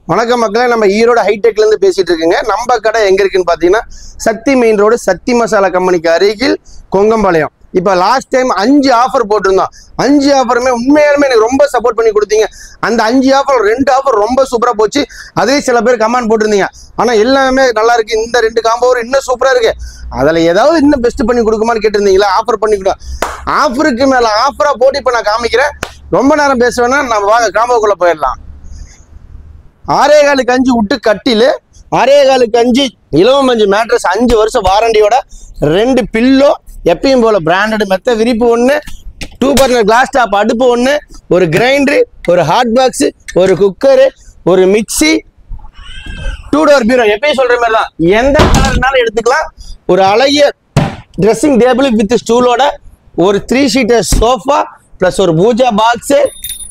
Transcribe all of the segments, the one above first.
வணக்கம் மக்களே நம்ம ஈரோடு ஹைடெக்ல இருந்து பேசிட்டு இருக்கோங்க நம்ம கடை எங்க இருக்குன்னு பாத்தீங்கன்னா சக்தி மெயின் ரோடு சக்தி மசாலா கம்பெனிக்கு அருகில் கொங்கம்பாளையம் இப்போ லாஸ்ட் டைம் அஞ்சு ஆஃபர் போட்டிருந்தோம் அஞ்சு ஆஃபருமே உண்மையாலுமே எனக்கு ரொம்ப சப்போர்ட் பண்ணி கொடுத்தீங்க அந்த அஞ்சு ஆஃபர் ரெண்டு ஆஃபர் ரொம்ப சூப்பரா போச்சு அதே சில பேர் கமெண்ட் போட்டிருந்தீங்க ஆனா எல்லாமே நல்லா இருக்கு இந்த ரெண்டு காம்போ இன்னும் சூப்பரா இருக்கு அதுல ஏதாவது இன்னும் பெஸ்ட் பண்ணி கொடுக்குமான்னு கேட்டிருந்தீங்களா ஆஃபர் பண்ணி கொடு ஆஃபருக்கு மேல ஆஃபரா போட்டு இப்போ நான் காமிக்கிறேன் ரொம்ப நேரம் பேச வேணா நம்ம வாங்க காம்போக்குள்ள போயிடலாம் ஆறே காலுக்கு அஞ்சு விட்டு கட்டிலு ஆறே காலுக்கு அஞ்சு இலவம் அஞ்சு மேட்ரஸ் அஞ்சு வருஷம் வாரண்டியோட ரெண்டு பில்லோ எப்பயும் போல பிராண்டட் மெத்த விரிப்பு ஒன்று டூ பர்னர் கிளாஸ் டாப் அடுப்பு ஒன்று ஒரு கிரைண்டரு ஒரு ஹாட் பாக்ஸ் ஒரு குக்கரு ஒரு மிக்ஸி டூ டோர் பீரோ எப்பயும் சொல்ற மாதிரி தான் எந்த கலர்னாலும் எடுத்துக்கலாம் ஒரு அழகிய ட்ரெஸ்ஸிங் டேபிள் வித் ஸ்டூலோட ஒரு த்ரீ சீட்டர் சோஃபா ப்ளஸ் ஒரு பூஜா பாக்ஸு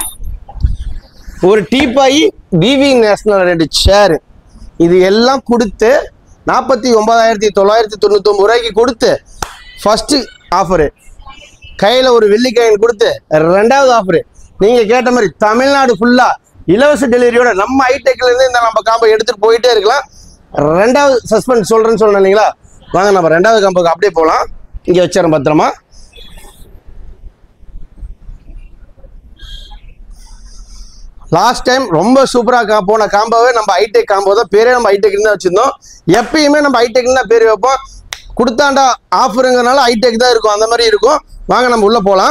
ஒரு டீப்பாயி பிவி நேஷனல் ரெண்டு சேர் இது எல்லாம் கொடுத்து நாற்பத்தி ஒன்பதாயிரத்தி தொள்ளாயிரத்தி தொண்ணூத்தொம்பது ரூபாய்க்கு கொடுத்து ஃபஸ்ட்டு ஆஃபரு கையில் ஒரு வெள்ளிக்காயின் கொடுத்து ரெண்டாவது ஆஃபரு நீங்கள் கேட்ட மாதிரி தமிழ்நாடு ஃபுல்லாக இலவச டெலிவரியோட நம்ம ஹைடெக்ல இருந்து இந்த நம்ம காம்போ எடுத்துகிட்டு போயிட்டே இருக்கலாம் ரெண்டாவது சஸ்பெண்ட் சொல்கிறேன்னு சொன்னேன் இல்லைங்களா வாங்க நம்ம ரெண்டாவது காம்போக்கு அப்படியே போகலாம் இங்கே வச்சிடறேன் பத்திரமா லாஸ்ட் டைம் ரொம்ப சூப்பராக கா போன காம்போவே நம்ம ஹைடெக் காம்போ தான் பேரே நம்ம ஹைடெக் தான் வச்சிருந்தோம் எப்பயுமே நம்ம ஹைடெக் தான் பேர் வைப்போம் கொடுத்தாண்டா ஆஃபருங்கிறனால ஹைடெக் தான் இருக்கும் அந்த மாதிரி இருக்கும் வாங்க நம்ம உள்ள போகலாம்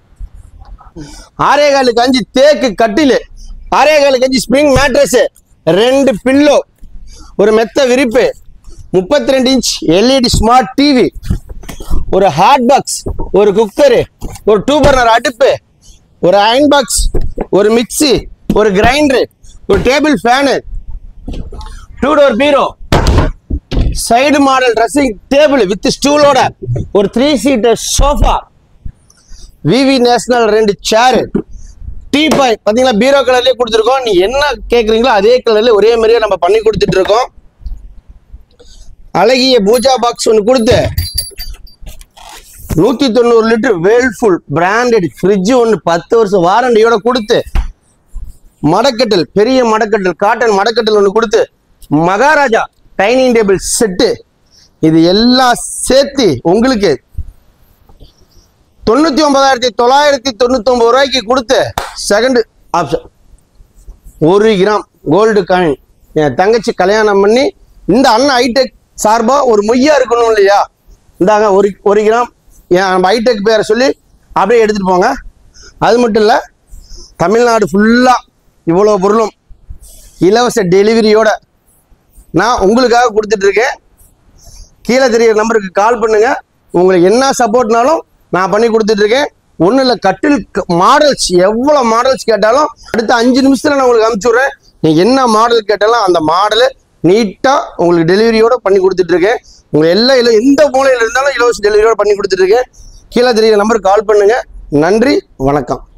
ஆரே காலுக்கு அஞ்சு தேக்கு கட்டிலு ஆரே காலுக்கு அஞ்சு ஸ்ப்ரிங் மேட்ரஸ் ரெண்டு பில்லோ ஒரு மெத்த விரிப்பு முப்பத்தி ரெண்டு இன்ச் எல்இடி ஸ்மார்ட் டிவி ஒரு ஹாட் பாக்ஸ் ஒரு குக்கரு ஒரு டூ பர்னர் அடுப்பு ஒரு அயன் பாக்ஸ் ஒரு மிக்ஸி ஒரு கிரைண்டரு ஒரு table fan two door bureau side model dressing table with ஸ்டூலோட ஒரு three seater sofa VV national ரெண்டு சேரு டீ பாய் பார்த்தீங்களா பீரோ கலர்லேயே கொடுத்துருக்கோம் நீ என்ன கேட்குறீங்களோ அதே கலர்ல ஒரே மாதிரியே நம்ம பண்ணி கொடுத்துட்டு இருக்கோம் அழகிய பூஜா பாக்ஸ் ஒன்று கொடுத்து நூற்றி தொண்ணூறு லிட்டர் வேல்ஃபுல் பிராண்டட் ஃப்ரிட்ஜ் ஒன்று பத்து வருஷம் வாரண்டியோட கொடுத்து மடக்கட்டல் பெரிய மடக்கட்டல் காட்டன் மடக்கட்டல் ஒன்று கொடுத்து மகாராஜா டைனிங் டேபிள் செட்டு இது எல்லாம் சேர்த்து உங்களுக்கு தொண்ணூற்றி ஒன்பதாயிரத்தி தொள்ளாயிரத்தி தொண்ணூத்தி ஒன்பது ரூபாய்க்கு கொடுத்து செகண்ட் ஆப்ஷன் ஒரு கிராம் கோல்டு காயின் என் தங்கச்சி கல்யாணம் பண்ணி இந்த அண்ணன் ஹைடெக் சார்பாக ஒரு மொய்யா இருக்கணும் இல்லையா இந்தாங்க ஒரு ஒரு கிராம் என் நம்ம ஹைடெக் பேரை சொல்லி அப்படியே எடுத்துகிட்டு போங்க அது மட்டும் இல்லை தமிழ்நாடு ஃபுல்லாக இவ்வளோ பொருளும் இலவச டெலிவரியோட நான் உங்களுக்காக கொடுத்துட்ருக்கேன் கீழே தெரியிற நம்பருக்கு கால் பண்ணுங்க உங்களுக்கு என்ன சப்போர்ட்னாலும் நான் பண்ணி கொடுத்துட்ருக்கேன் ஒன்றும் இல்லை கட்டில் மாடல்ஸ் எவ்வளோ மாடல்ஸ் கேட்டாலும் அடுத்த அஞ்சு நிமிஷத்தில் நான் உங்களுக்கு அனுப்பிச்சி விட்றேன் நீங்கள் என்ன மாடல் கேட்டாலும் அந்த மாடலு நீட்டாக உங்களுக்கு டெலிவரியோட பண்ணி கொடுத்துட்ருக்கேன் உங்கள் எல்லா இல்லை எந்த மூலையில் இருந்தாலும் இலவச டெலிவரியோட பண்ணி கொடுத்துட்ருக்கேன் கீழே தெரியிற நம்பருக்கு கால் பண்ணுங்கள் நன்றி வணக்கம்